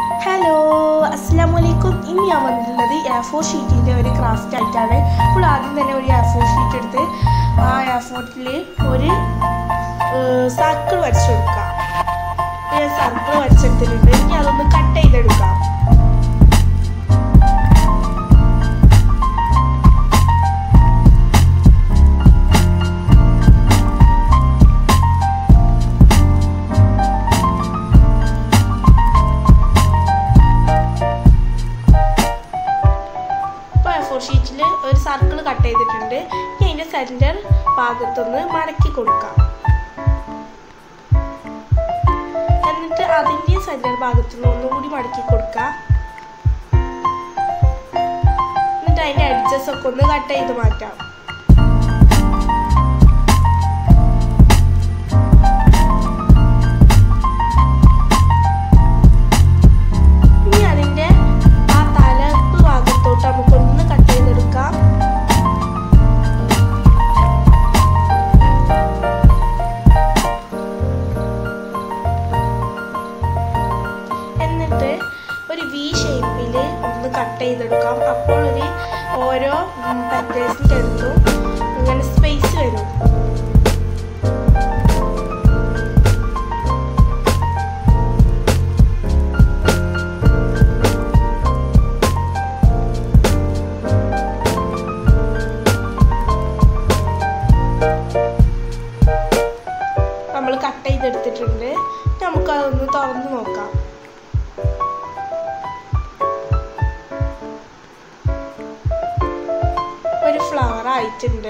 hello അസ്സാം വലൈക്കും ഇന്ന് ഞാൻ വന്നിട്ടുള്ളത് എ ഫോർ ഷീറ്റിൻ്റെ ഒരു ക്രാഫ്റ്റ് ആയിട്ടാണ് അപ്പോൾ ആദ്യം തന്നെ ഒരു എ ഫോർ ഷീറ്റ് എടുത്ത് ആ എ ഫോർട്ടിൽ ഒരു സർക്കിൾ വരച്ചു കൊടുക്കാം ഞാൻ സർക്കിൾ വരച്ചെടുത്തിട്ടുണ്ട് ഇനി അതൊന്ന് കട്ട് ചെയ്തെടുക്കാം ഇപ്പോൾ എ ഫോർ ഷീറ്റിൽ ഒരു സർക്കിൾ കട്ട് ചെയ്തിട്ടുണ്ട് ഇനി അതിൻ്റെ സെൻറ്റർ ഭാഗത്തൊന്ന് മടക്കി കൊടുക്കാം എന്നിട്ട് അതിൻ്റെ സെൻറ്റർ ഭാഗത്തുനിന്ന് ഒന്നുകൂടി മടക്കി കൊടുക്കാം എന്നിട്ട് അതിൻ്റെ അഡ്ജസ്റ്റ് ഒക്കെ ഒന്ന് കട്ട് ചെയ്ത് മാറ്റാം ഇനി അതിൻ്റെ ആ തലപ്പ് ഭാഗത്തോട്ട് നമുക്കൊന്ന് കട്ട് ചെയ്തെടുക്കാം എന്നിട്ട് ഒരു വി ഷേപ്പിൽ ഒന്ന് കട്ട് ചെയ്തെടുക്കാം അപ്പോൾ ഒരു ഓരോ പെറ്റേഴ്സിൻ്റെ അടുത്തും ഇങ്ങനെ സ്പേസ് വരും നമ്മൾ കട്ട് ചെയ്തെടുത്തിട്ടുണ്ട് നമുക്കതൊന്ന് തുറന്ന് നോക്കാം ഒരു ഫ്ലവർ ആയിട്ടുണ്ട്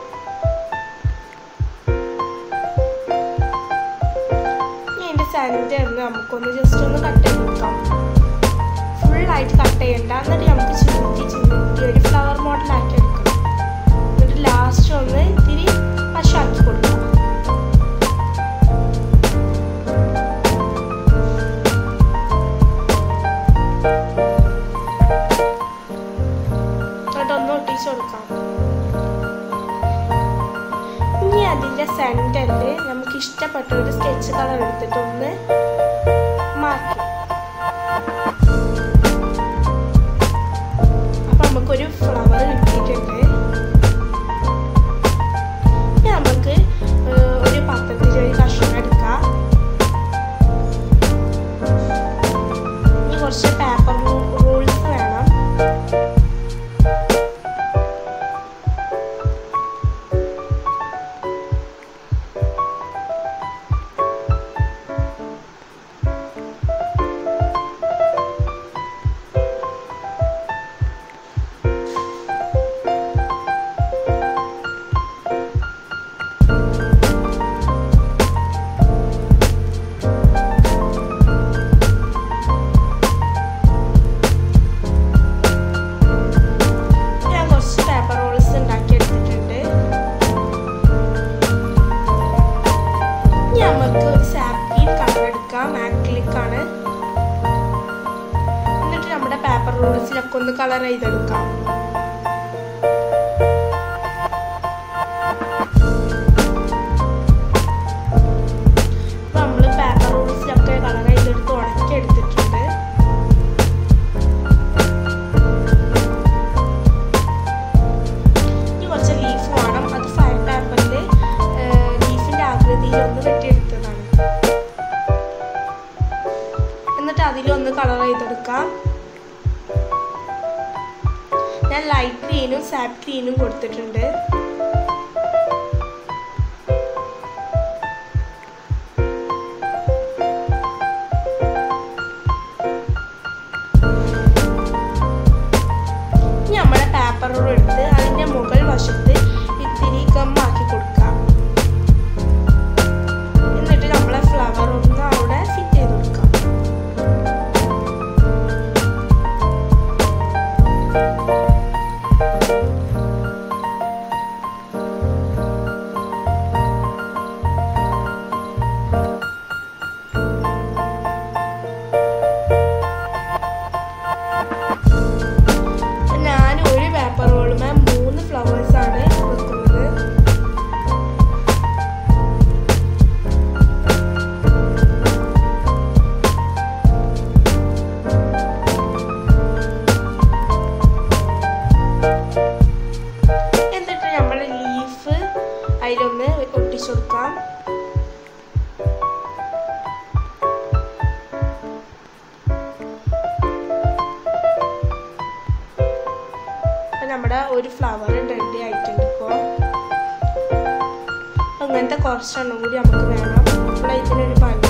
ഇനി അതിൻ്റെ സെൻറ്ററിൽ നമുക്കൊന്ന് ജസ്റ്റ് ഒന്ന് കട്ട് ചെയ്ത് കൊടുക്കാം ഫുള്ളായിട്ട് കട്ട് ചെയ്യണ്ട എന്നിട്ട് നമുക്ക് ചുരുട്ടി ചുരുട്ടി ഒരു ഫ്ലവർ മോഡലാക്കി എടുക്കണം എന്നിട്ട് ലാസ്റ്റ് ഒന്ന് ഇത്തിരി പശാക്കി കൊടുക്കാം എന്നിട്ട് ഒന്ന് ഒട്ടിച്ച് കൊടുക്കാം ഇനി അതിൻ്റെ സെൻറ്ററിൽ നമുക്ക് ഇഷ്ടപ്പെട്ട ഒരു സ്കെച്ച് കളർ എടുത്തിട്ട് ഒന്ന് മാറ്റി അപ്പം നമുക്കൊരു ഫ്ലവർ കിട്ടിയിട്ടുണ്ട് ഇനി നമുക്ക് ഏർ, ഒരു പാത്രത്തിൽ ഒരു കഷ്ണം എടുക്കാം ഇനി കുറച്ച് പേപ്പർ റൂൾസ് വേണം ഞാൻ കുറച്ച് പേപ്പർ റോൾസ് ഉണ്ടാക്കി എടുത്തിട്ടുണ്ട് ഇനി നമുക്ക് ഒരു സാപ്പിൻ കളർ എടുക്കാം ആക്രിലിക് ആണ് എന്നിട്ട് നമ്മുടെ പേപ്പർ റോൾസിലൊക്കെ ഒന്ന് കളർ ചെയ്തെടുക്കാം അപ്പൊ നമ്മള് പേപ്പർ റോൾസിലൊക്കെ കളർ ചെയ്തെടുത്ത് ഉണക്കി എടുത്തിട്ടുണ്ട് ഇനി കുറച്ച് ലീഫ് വേണം അത് ഫയർ പേപ്പറിൽ ലീഫിൻ്റെ ആകൃതിയിൽ ഒന്ന് വെട്ടിയെടുത്തതാണ് എന്നിട്ട് അതിലൊന്ന് കളർ ചെയ്തെടുക്കാം ഞാൻ ലൈറ്റ് ഗ്രീനും സാപ്പ് ഗ്രീനും കൊടുത്തിട്ടുണ്ട് ഇനി നമ്മുടെ പേപ്പർ റോൾ എടുത്ത് അതിൻ്റെ മുകൾ വശത്ത് ഇത്തിരി ഗമ്മാക്കി കൊടുക്കാം എന്നിട്ട് നമ്മളെ ഫ്ലവർ ഒന്ന് അവിടെ ഫിറ്റ് ചെയ്ത് കൊടുക്കാം ഒരു ഫ്ലവർ റെഡി ആയിട്ടുണ്ട് ഇപ്പോൾ അങ്ങനത്തെ കുറച്ചെണ്ണം കൂടി നമുക്ക് വേണം അപ്പോൾ ഇതിനൊരു ഭംഗി